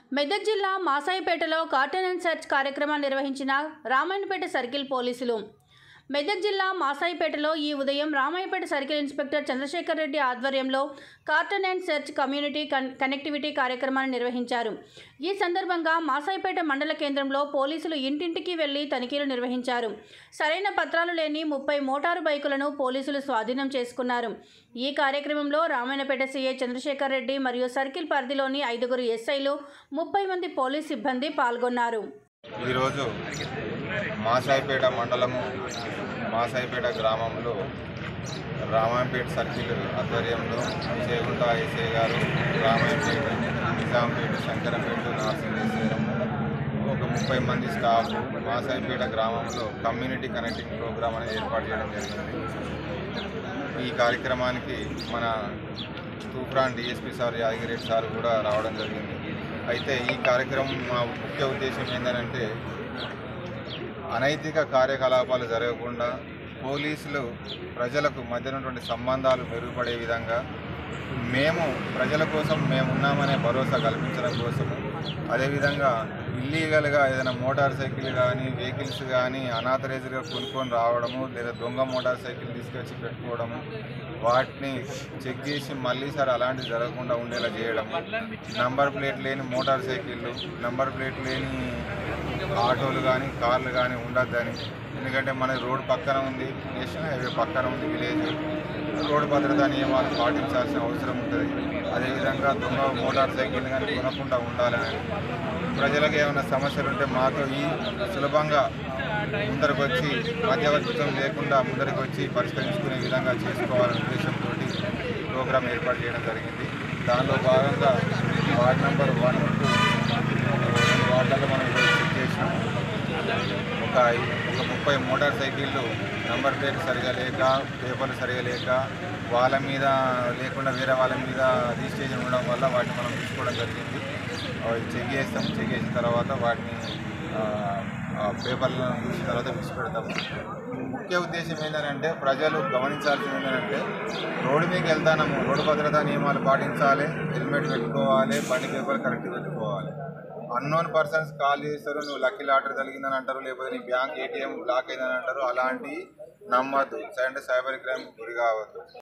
మెదక్ జిల్లా మాసాయిపేటలో కార్టన్ and search కార్యక్రమాన్ని నిర్వహించిన రామాయణపేట సర్కిల్ పోలీసులు మెదక్ జిల్లా మాసాయిపేటలో ఈ ఉదయం రామాయపేట సర్కిల్ ఇన్స్పెక్టర్ చంద్రశేఖర్ రెడ్డి ఆధ్వర్యంలో కార్టన్ అండ్ సెర్చ్ కమ్యూనిటీ కన్ కనెక్టివిటీ కార్యక్రమాన్ని నిర్వహించారు ఈ సందర్భంగా మాసాయిపేట మండల కేంద్రంలో పోలీసులు ఇంటింటికి వెళ్లి తనిఖీలు నిర్వహించారు సరైన పత్రాలు లేని ముప్పై మోటారు బైకులను పోలీసులు స్వాధీనం చేసుకున్నారు ఈ కార్యక్రమంలో రామాయణపేట సీఐ చంద్రశేఖర్ రెడ్డి మరియు సర్కిల్ పరిధిలోని ఐదుగురు ఎస్ఐలు ముప్పై మంది పోలీస్ సిబ్బంది పాల్గొన్నారు ఈరోజు మాసాయిపేట మండలము మాసాయిపేట గ్రామంలో రామాయంపేట సర్కిల్ ఆధ్వర్యంలో చేగుంట ఎస్ఐ గారు రామాయంపేట నిజాంపేట శంకరంపేట నరసింహేశ్వరం ఒక ముప్పై మంది స్టాఫ్ మాసాయిపేట గ్రామంలో కమ్యూనిటీ కనెక్టింగ్ ప్రోగ్రామ్ అనేది ఏర్పాటు చేయడం జరిగింది ఈ కార్యక్రమానికి మన Toopran DSP sir Yadagireddy sir కూడా రావడం జరిగింది అయితే ఈ కార్యక్రమం మా ముఖ్య ఉద్దేశం ఏంటంటే అనైతిక కార్యకలాపాలు జరగకుండా పోలీసులు ప్రజలకు మధ్య ఉన్నటువంటి సంబంధాలు మెరుగుపడే విధంగా మేము ప్రజల కోసం మేము ఉన్నామనే భరోసా కల్పించడం కోసము అదేవిధంగా ఇల్లీగల్గా ఏదైనా మోటార్ సైకిల్ కానీ వెహికల్స్ కానీ అనాథరైజ్డ్గా కొనుక్కొని రావడము లేదా దొంగ మోటార్ సైకిల్ తీసుకొచ్చి పెట్టుకోవడము వాటిని చెక్ చేసి మళ్ళీ సార్ అలాంటివి జరగకుండా ఉండేలా చేయడం నంబర్ ప్లేట్ లేని మోటార్ సైకిళ్ళు నంబర్ ప్లేట్ లేని ఆటోలు కానీ కార్లు కానీ ఉండద్దని ఎందుకంటే మన రోడ్ పక్కన ఉంది నేషనల్ హైవే పక్కన ఉంది విలేజ్ రోడ్డు భద్రతా నియమాలు పాటించాల్సిన అవసరం ఉంటుంది అదేవిధంగా దొంగ మోటార్ సైకిల్ కానీ కొనకుండా ఉండాలని ప్రజలకు ఏమైనా సమస్యలు ఉంటే మాతో ఈ సులభంగా ముందరకు వచ్చి మధ్యవర్తిత్వం లేకుండా ముందరికి వచ్చి పరిష్కరించుకునే విధంగా చేసుకోవాలనే ఉద్దేశంతో ప్రోగ్రాం ఏర్పాటు చేయడం జరిగింది దానిలో భాగంగా వార్డ్ నెంబర్ వన్ టూ రెండు వార్డులలో మనం ఈరోజు చెక్ చేసినాం ఒక ఐ- ఒక ముప్పై మోటార్ సైకిళ్ళు నంబర్ ప్లేట్ సరిగా లేక పేపర్లు సరిగా లేక వాళ్ళ మీద లేకుండా వేరే వాళ్ళ మీద రిజిస్ట్రేషన్ ఉండడం వల్ల వాటిని మనం తీసుకోవడం జరిగింది అవి చెక్ చేస్తాం చెక్ చేసిన తర్వాత వాటిని ఆ, ఆ పేపర్లను చూసిన తర్వాత విడిచిపెడతాము ముఖ్య ఉద్దేశం ఏంటంటే ప్రజలు గమనించాల్సింది ఏంటంటే రోడ్డు మీకు వెళ్తాము రోడ్డు భద్రతా నియమాలు పాటించాలి హెల్మెట్ పెట్టుకోవాలి బండి పేపర్ కరెక్ట్ పెట్టుకోవాలి అన్నోన్ పర్సన్స్ కాల్ చేస్తారు నువ్వు లక్కీ లాటరీ తగిలిందని అంటారు లేకపోతే నీ బ్యాంక్ ఏటీఎం బ్లాక్ అయిందని అంటారు అలాంటివి నమ్మద్దు అంటే సైబర్ క్రైమ్ గురి కావద్దు